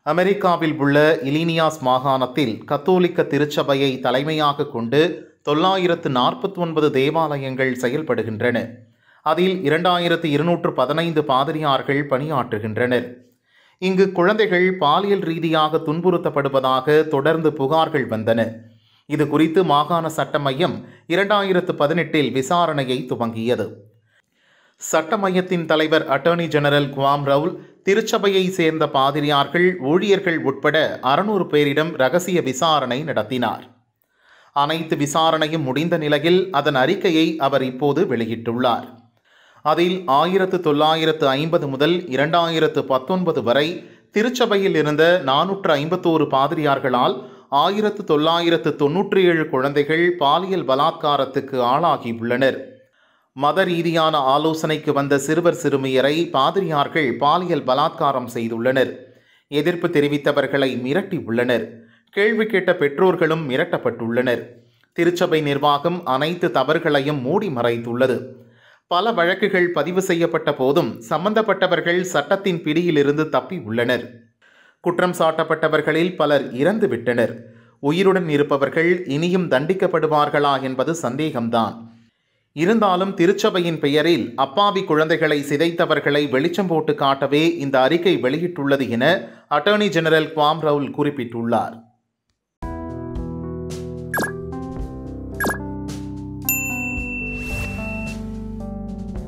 அமெரிக்காவில் உள்ள இலினியாஸ் மாகாணத்தில் கத்தோலிக்க திருச்சபையை தலைமையாக கொண்டு தொள்ளாயிரத்து நாற்பத்தி ஒன்பது தேவாலயங்கள் செயல்படுகின்றன அதில் இரண்டாயிரத்து இருநூற்று பதினைந்து பாதிரியார்கள் பணியாற்றுகின்றனர் இங்கு குழந்தைகள் பாலியல் ரீதியாக துன்புறுத்தப்படுவதாக தொடர்ந்து புகார்கள் வந்தன இது குறித்து மாகாண சட்ட மையம் இரண்டாயிரத்து பதினெட்டில் விசாரணையை துவங்கியது சட்ட மையத்தின் தலைவர் அட்டர்னி ஜெனரல் குவாம் ரவுல் திருச்சபையை சேர்ந்த பாதிரியார்கள் ஊழியர்கள் உட்பட அறுநூறு பேரிடம் ரகசிய விசாரணை நடத்தினார் அனைத்து விசாரணையும் முடிந்த நிலையில் அதன் அறிக்கையை அவர் இப்போது வெளியிட்டுள்ளார் அதில் ஆயிரத்து தொள்ளாயிரத்து ஐம்பது முதல் இரண்டாயிரத்து பத்தொன்பது வரை திருச்சபையில் இருந்த நானூற்று ஐம்பத்தோரு பாதிரியார்களால் ஆயிரத்து தொள்ளாயிரத்து தொன்னூற்றி ஏழு குழந்தைகள் பாலியல் பலாத்காரத்துக்கு ஆளாகியுள்ளனர் மத ரீதியான ஆலோசனைக்கு வந்த சிறுவர் சிறுமியரை பாதிரியார்கள் பாலியல் பலாத்காரம் செய்துள்ளனர் எதிர்ப்பு தெரிவித்தவர்களை மிரட்டி உள்ளனர் கேள்வி கேட்ட பெற்றோர்களும் மிரட்டப்பட்டுள்ளனர் திருச்சபை நிர்வாகம் அனைத்து தவறுகளையும் மூடி மறைத்துள்ளது பல வழக்குகள் பதிவு செய்யப்பட்ட போதும் சம்பந்தப்பட்டவர்கள் சட்டத்தின் பிடியிலிருந்து தப்பி உள்ளனர் குற்றம் சாட்டப்பட்டவர்களில் பலர் இறந்து விட்டனர் உயிருடன் இருப்பவர்கள் இனியும் தண்டிக்கப்படுவார்களா என்பது சந்தேகம்தான் இருந்தாலும் திருச்சபையின் பெயரில் அப்பாவி குழந்தைகளை சிதைத்தவர்களை வெளிச்சம் போட்டு காட்டவே இந்த அறிக்கை வெளியிட்டுள்ளது என அட்டர்னி ஜெனரல் குவாம் ரவுல் குறிப்பிட்டுள்ளார்